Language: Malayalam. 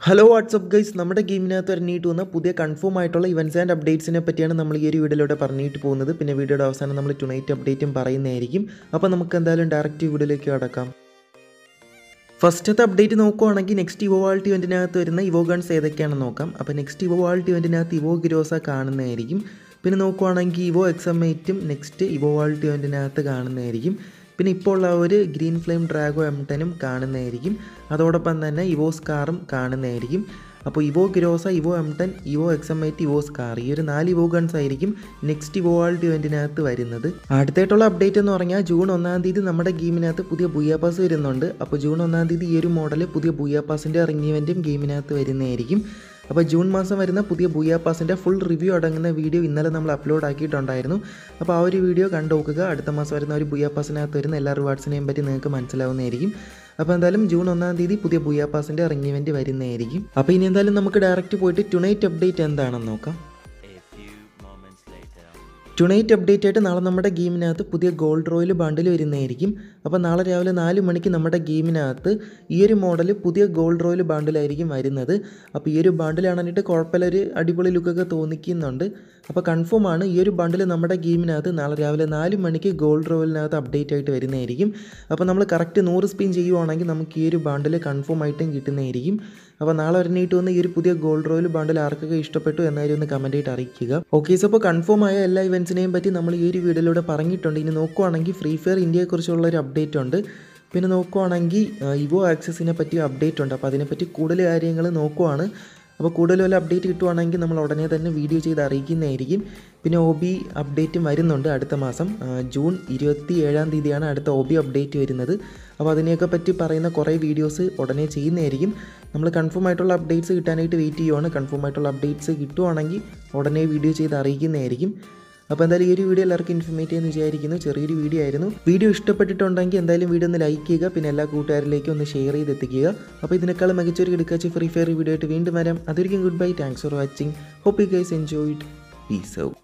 ഹലോ വാട്സപ്പ് ഗൈസ് നമ്മുടെ ഗെയിമിനകത്ത് ഇറങ്ങിയിട്ട് വന്ന പുതിയ കൺഫേം ആയിട്ടുള്ള ഇവൻറ്റ്സ് ആൻഡ് അപ്ഡേറ്റ്സിനെ പറ്റിയാണ് നമ്മൾ ഈ ഒരു വീഡിയോയിലൂടെ പറഞ്ഞിട്ട് പോകുന്നത് പിന്നെ വീഡിയോയുടെ അവസാനം നമ്മൾ ടുണൈറ്റ് അപ്ഡേറ്റും പറയുന്നതായിരിക്കും അപ്പോൾ നമുക്ക് എന്തായാലും ഡയറക്റ്റ് വീഡിയോയിലേക്ക് കടക്കാം ഫസ്റ്റത്തെ അപ്ഡേറ്റ് നോക്കുവാണെങ്കിൽ നെക്സ്റ്റ് ഇവോ വാൾട്ട് ഇവൻറ്റിനകത്ത് വരുന്ന ഇവോ ഗൺസ് ഏതൊക്കെയാണെന്ന് നോക്കാം അപ്പോൾ നെക്സ്റ്റ് ഇവോ വാൾട്ട് ഇവൻറ്റിനകത്ത് ഇവോ ഗിരോസ കാണുന്നതായിരിക്കും പിന്നെ നോക്കുവാണെങ്കിൽ ഇവോ എക്സം എയ്റ്റും നെക്സ്റ്റ് ഇവോ വാൾട്ട് ഇവൻറ്റിനകത്ത് കാണുന്നതായിരിക്കും പിന്നെ ഇപ്പോൾ ഉള്ള ഒരു ഗ്രീൻ ഫ്ലെയിം ഡ്രാഗോ എം ടെനും കാണുന്നതായിരിക്കും അതോടൊപ്പം തന്നെ ഇവോ സ്കാറും കാണുന്നതായിരിക്കും അപ്പോൾ evo Groza evo M ten evo X M eight evo scar ഈ ഒരു നാല് ഇവോ ഗൺസ് ആയിരിക്കും നെക്സ്റ്റ് ഇവോ വേൾഡ് ഇവൻറ്റിനകത്ത് വരുന്നത് അടുത്തായിട്ടുള്ള അപ്ഡേറ്റ് എന്ന് പറഞ്ഞാൽ ജൂൺ ഒന്നാം തീയതി നമ്മുടെ ഗെയിമിനകത്ത് പുതിയ ബുയാ പാസ് വരുന്നുണ്ട് അപ്പോൾ ജൂൺ ഒന്നാം തീയതി ഈ ഒരു മോഡൽ പുതിയ ബുയാ പാസിൻ്റെ ഇറങ്ങിയവൻറ്റും ഗെയിമിനകത്ത് വരുന്നതായിരിക്കും അപ്പോൾ ജൂൺ മാസം വരുന്ന പുതിയ ബുയാ പാസിൻ്റെ ഫുൾ റിവ്യൂ അടങ്ങുന്ന വീഡിയോ ഇന്നലെ നമ്മൾ അപ്ലോഡ് ആക്കിയിട്ടുണ്ടായിരുന്നു അപ്പോൾ ആ ഒരു വീഡിയോ കണ്ടു നോക്കുക അടുത്ത മാസം വരുന്ന ഒരു ബുയാ പാസിനകത്ത് വരുന്ന എല്ലാ റിവാർഡ്സിനെയും പറ്റി നിങ്ങൾക്ക് മനസ്സിലാവുന്നതായിരിക്കും അപ്പോൾ എന്തായാലും ജൂൺ ഒന്നാം തീയതി പുതിയ ബുയാ പാസിൻ്റെ ഇറങ്ങിയവൻറ്റ് വരുന്നതായിരിക്കും അപ്പോൾ ഇനി എന്തായാലും നമുക്ക് ഡയറക്റ്റ് പോയിട്ട് ടുണൈറ്റ് അപ്ഡേറ്റ് എന്താണെന്ന് നോക്കാം A few moments later. Tonight update ആയിട്ട് നാളെ നമ്മുടെ ഗെയിമിനകത്ത് പുതിയ ഗോൾഡ് റോയിൽ ബണ്ടിൽ വരുന്നതായിരിക്കും അപ്പോൾ നാളെ രാവിലെ നാല് മണിക്ക് നമ്മുടെ ഗെയിമിനകത്ത് ഈ ഒരു മോഡൽ പുതിയ ഗോൾഡ് റോയിൽ ബണ്ടിലായിരിക്കും വരുന്നത് അപ്പോൾ ഈ ഒരു ബണ്ടിലാണെന്നിട്ട് കുഴപ്പമില്ല ഒരു അടിപൊളി ലുക്കൊക്കെ തോന്നിക്കുന്നുണ്ട് അപ്പോൾ കൺഫേം ആണ് ഈ ഒരു ബണ്ടിൽ നമ്മുടെ ഗെയിമിനകത്ത് നാളെ രാവിലെ നാല് മണിക്ക് ഗോൾഡ് റോയിലിനകത്ത് അപ്ഡേറ്റ് ആയിട്ട് വരുന്നതായിരിക്കും അപ്പോൾ നമ്മൾ കറക്റ്റ് നൂറ് സ്പിൻ ചെയ്യുവാണെങ്കിൽ നമുക്ക് ഈ ഒരു ബണ്ടിൽ കൺഫേം ആയിട്ടും കിട്ടുന്നതായിരിക്കും അപ്പോൾ നാളെ ഒരെണ്ണീട്ട് വന്ന് ഈ ഒരു പുതിയ ഗോൾഡ് റോയിൽ ബണ്ടിൽ ആർക്കൊക്കെ ഇഷ്ടപ്പെട്ടു എന്നാലും ഒന്ന് കമൻ്റ് ആയിട്ട് അറിയിക്കുക ഓക്കെ സോ അപ്പോൾ കൺഫേം ആയ എല്ലാ ഇവൻറ്റ്സിനെയും പറ്റി നമ്മൾ ഈ ഒരു വീഡിയോയിലൂടെ പറഞ്ഞിട്ടുണ്ട് ഇനി നോക്കുവാണെങ്കിൽ ഫ്രീ ഫയർ ഇന്ത്യയെക്കുറിച്ചുള്ള ഒരു അപ്ഡേറ്റ് ഉണ്ട് പിന്നെ നോക്കുവാണെങ്കിൽ ഇവോ ആക്സസിനെ പറ്റി അപ്ഡേറ്റ് ഉണ്ട് അപ്പോൾ അതിനെപ്പറ്റി കൂടുതൽ കാര്യങ്ങൾ നോക്കുവാണ് അപ്പോൾ കൂടുതൽ വല്ല അപ്ഡേറ്റ് കിട്ടുവാണെങ്കിൽ നമ്മൾ ഉടനെ തന്നെ വീഡിയോ ചെയ്ത് അറിയിക്കുന്നതായിരിക്കും പിന്നെ ഒ ബി അപ്ഡേറ്റും വരുന്നുണ്ട് അടുത്ത മാസം ആ, ജൂൺ ഇരുപത്തി ഏഴാം തീയതിയാണ് അടുത്ത ഒ ബി അപ്ഡേറ്റ് വരുന്നത് അപ്പോൾ അതിനെയൊക്കെ പറ്റി പറയുന്ന കുറേ വീഡിയോസ് ഉടനെ ചെയ്യുന്നതായിരിക്കും നമ്മൾ കൺഫേം ആയിട്ടുള്ള അപ്ഡേറ്റ്സ് കിട്ടാനായിട്ട് വെയിറ്റ് ചെയ്യുവാണ് കൺഫേം ആയിട്ടുള്ള അപ്ഡേറ്റ്സ് കിട്ടുവാണെങ്കിൽ ഉടനെ വീഡിയോ ചെയ്ത് അറിയിക്കുന്നതായിരിക്കും അപ്പോൾ എന്തായാലും ഈ ഒരു വീഡിയോ എല്ലാവർക്കും ഇൻഫർമേറ്റ് ചെയ്യുമെന്ന് വിചാരിക്കുന്നു ചെറിയൊരു വീഡിയോ ആയിരുന്നു വീഡിയോ ഇഷ്ടപ്പെട്ടിട്ടുണ്ടെങ്കിൽ എന്തായാലും വീഡിയോ ഒന്ന് ലൈക്ക് ചെയ്യുക പിന്നെ എല്ലാ കൂട്ടുകാരിലേക്കും ഒന്ന് ഷെയർ ചെയ്ത് എത്തിക്കുക അപ്പോൾ ഇതിനേക്കാൾ മികച്ചൊരു കിടക്കാച്ച് ഫ്രീ ഫയർ വീഡിയോ ആയിട്ട് വീണ്ടും വരാം അതൊരിക്കും good bye thanks for watching hope you guys enjoyed peace out